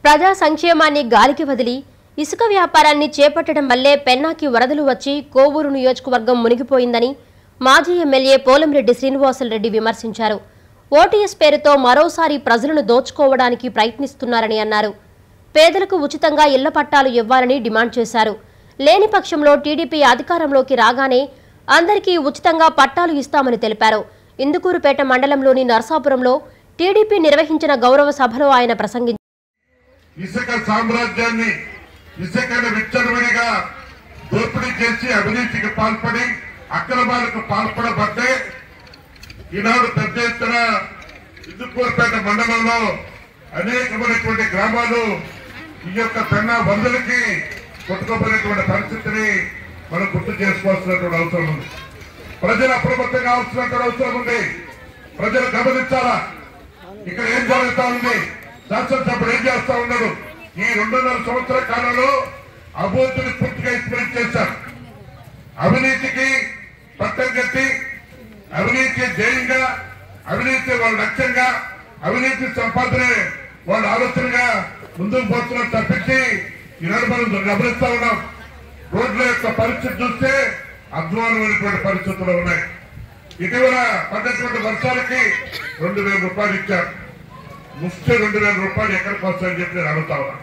ప్రజా సంక్షేమాన్ని గాలికి వదిలి ఇసుక వ్యాపారాన్ని చేపట్టడం వల్లే పెన్నాకి వరదలు వచ్చి కోవూరు నియోజకవర్గం మునిగిపోయిందని మాజీ ఎమ్మెల్యే పోలంరెడ్డి శ్రీనివాసులరెడ్డి విమర్శించారు ఓటీఎస్ పేరుతో మరోసారి ప్రజలను దోచుకోవడానికి ప్రయత్నిస్తున్నారని అన్నారు పేదలకు ఉచితంగా ఇళ్ల పట్టాలు ఇవ్వాలని డిమాండ్ చేశారు లేని పక్షంలో టీడీపీ అధికారంలోకి రాగానే అందరికీ ఉచితంగా పట్టాలు ఇస్తామని తెలిపారు ఇందుకూరుపేట మండలంలోని నర్సాపురంలో టీడీపీ నిర్వహించిన గౌరవ సభలో ఆయన ప్రసంగించారు ఇసుక సామ్రాజ్యాన్ని ఇసుకను విచ్చలవిడిగా దోపిడీ చేసి అవినీతికి పాల్పడి అక్రమాలకు పాల్పడబట్టే ఈనాడు పెద్ద ఎత్తున ఇందుకూరుపేట మండలంలో అనేకమైనటువంటి గ్రామాలు ఈ యొక్క పెన్నా వందలకి కొట్టుకోబోయేటువంటి పరిస్థితిని మనం గుర్తు చేసుకోవాల్సినటువంటి అవసరం ఉంది ప్రజలు అప్రమత్తం కావాల్సినటువంటి అవసరం ఉంది ప్రజలు గమనించాలా ఇక్కడ ఏం జరుగుతా ఉంది శాసనసభ్యుడు ఏం చేస్తా ఉన్నాడు ఈ రెండున్నర సంవత్సరాల కాలంలో అభివృద్ధిని పూర్తిగా ఇంప్లిమెంట్ చేశారు అవినీతికి పట్టం కట్టి అవినీతి ధ్యేయంగా అవినీతి వాళ్ళ లక్ష్యంగా అవినీతి సంపాదనే వాళ్ళ ఆలోచనగా ముందుకు పోతున్నారు తప్పించి ఈనాడు మనం గమనిస్తా ఉన్నాం రోడ్ల యొక్క పరిస్థితి చూస్తే అధ్వానమైనటువంటి పరిస్థితులు ఉన్నాయి ఇటీవల పడ్డటువంటి వర్షాలకి రెండు వేల రూపాయలు ఇచ్చారు ముష్టి రెండు వేల రూపాయలు ఎక్కడికి వస్తాయని చెప్పి నేను అడుగుతా ఉన్నా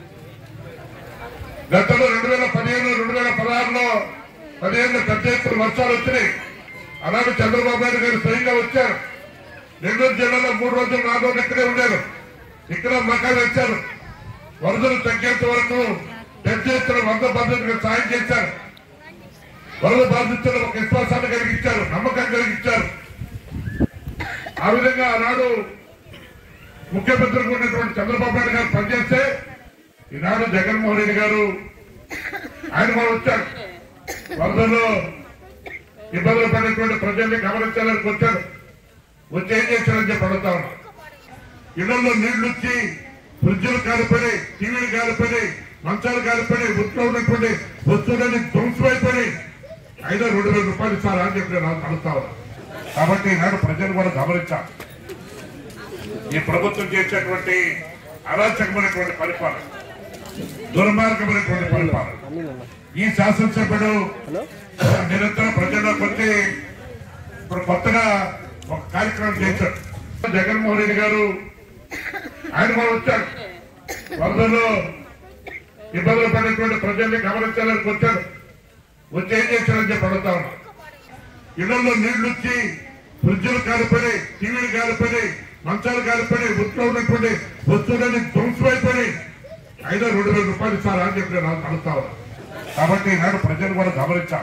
గతంలో రెండు వేల పదిహేను రెండు వేల పదహారులో పదిహేను పెద్ద ఎత్తున వర్షాలు వచ్చినాయి అలాగే చంద్రబాబు నాయుడు గారు స్వయంగా వచ్చారు నెల్లూరు జిల్లాలో మూడు రోజులు నాలుగు రోజులు ఇక్కడే ఉన్నారు ఇక్కడ మకాలు ఇచ్చారు వరదలు తగ్గేంత వరకు పెద్ద ఎత్తున వంద పద్ధతిగా సాయం చేశారు వరద బాధితులు ఒక విశ్వాసాన్ని కలిగించారు నమ్మకం కలిగించారు ఆ విధంగా ఆనాడు ముఖ్యమంత్రిగా ఉన్నటువంటి చంద్రబాబు నాయుడు గారు పనిచేస్తే ఈనాడు జగన్మోహన్ రెడ్డి గారు ఆయన కూడా వచ్చారు వరదలో ఇబ్బందులు పడినటువంటి ప్రజల్ని గమనించాలని వచ్చారు వచ్చి ఏం చేశారని చెప్పి అడుగుతా ఉన్నా ఇళ్లలో నీళ్లు వచ్చి ఫ్రిడ్జ్లు కాలిపోయి టీవీలు కాలిపోయి మంచాలు కాలిపోయి ఒంట్లో ఉన్నటువంటి వస్తువులన్నీ ధ్వంసమైపోయి అయినా రెండు వేల రూపాయలు ఇస్తారా అని చెప్పి నేను అడుగుతా ఉన్నా కాబట్టి ఈనాడు ప్రజలు కూడా గమనించాలి ఈ ప్రభుత్వం చేసేటువంటి అరాచకమైనటువంటి పరిపాలన దుర్మార్గమైనటువంటి పరిపాలన ఈ శాసనసభ్యుడు నిరంతరం ప్రజల్లోకి వచ్చి ఇప్పుడు కొత్తగా ఒక కార్యక్రమం చేశాడు జగన్మోహన్ రెడ్డి గారు ఆయన కూడా వచ్చారు వరదలో ఇబ్బందులు పడినటువంటి ప్రజల్ని గమనించాలని వచ్చారు వచ్చి ఏం చేశారని చెప్పి అడుగుతా ఉన్నా ఇళ్లలో నీళ్లు వచ్చి ఫ్రిడ్జ్లు కాలిపోయి టీవీలు కాలిపోయి మంచాలు కాలిపోయి ఒంట్లో ఉన్నటువంటి వస్తువులన్నీ ధ్వంసమైపోయి అయినా రెండు వేల రూపాయలు ఇస్తారా అని చెప్పి నేను అడుగుతా ఉన్నా కాబట్టి ఈనాడు ప్రజలు కూడా గమనించాలి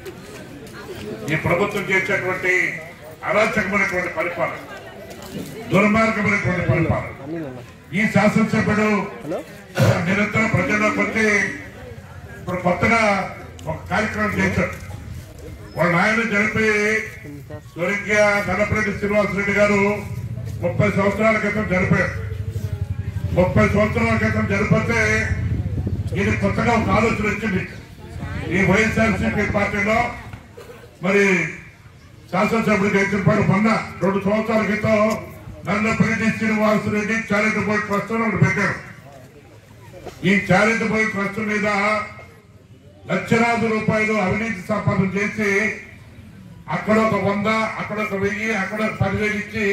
ఈ ప్రభుత్వం చేసేటువంటి అరాచకమైనటువంటి పరిపాలన దుర్మార్గమైనటువంటి పరిపాలన ఈ శాసనసభ్యుడు నిరంతరం ప్రజల్లోకి వచ్చి ఇప్పుడు కొత్తగా ఒక కార్యక్రమం చేశాడు వాళ్ళ నాయన చనిపోయి స్వర్గీయ నల్లపరెడ్డి శ్రీనివాసరెడ్డి గారు ముప్పై సంవత్సరాల క్రితం చనిపోయారు ముప్పై సంవత్సరాల క్రితం చనిపోతే ఇది కొత్తగా ఒక ఆలోచన వచ్చింది ఈ వైఎస్ఆర్సీపీ పార్టీలో మరి శాసనసభ్యుడు గెలిచినపాడు మొన్న రెండు సంవత్సరాల క్రితం నల్లపరెడ్డి శ్రీనివాసరెడ్డి చారిటబుల్ ట్రస్ట్ అని ఒకటి పెట్టారు ఈ చారిటబుల్ ట్రస్ట్ మీద లక్షలాది రూపాయలు అవినీతి సంపాదన చేసి అక్కడ ఒక వంద అక్కడ ఒక వెయ్యి అక్కడ ఒక పదివేలు ఇచ్చి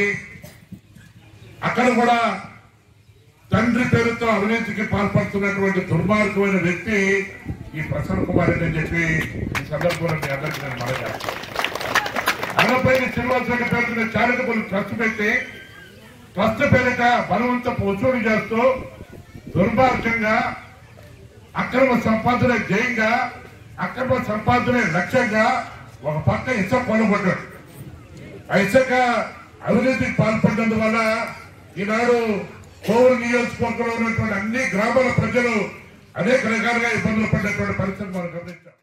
అక్కడ కూడా తండ్రి పేరుతో అవినీతికి పాల్పడుతున్నటువంటి దుర్మార్గమైన వ్యక్తి ఈ ప్రసన్న కుమార్ రెడ్డి అని చెప్పి ఈ సందర్భంలో మీ అందరికీ నేను మనగా అనపైన శ్రీనివాస రెడ్డి పేరుతో చారిటబుల్ ట్రస్ట్ పెట్టి ట్రస్ట్ పేరిట బలవంతపు వసూలు చేస్తూ దుర్మార్గంగా అక్రమ సంపాదన జయంగా అక్రమ సంపాదన లక్ష్యంగా ఒక పక్క ఇసుక కొనబడ్డాడు ఆ ఇసుక అవినీతికి పాల్పడినందువల్ల ఈనాడు కోవూరు నియోజకవర్గంలో ఉన్నటువంటి అన్ని గ్రామాల ప్రజలు అనేక రకాలుగా ఇబ్బందులు పడినటువంటి పరిస్థితి మనం గమనించాం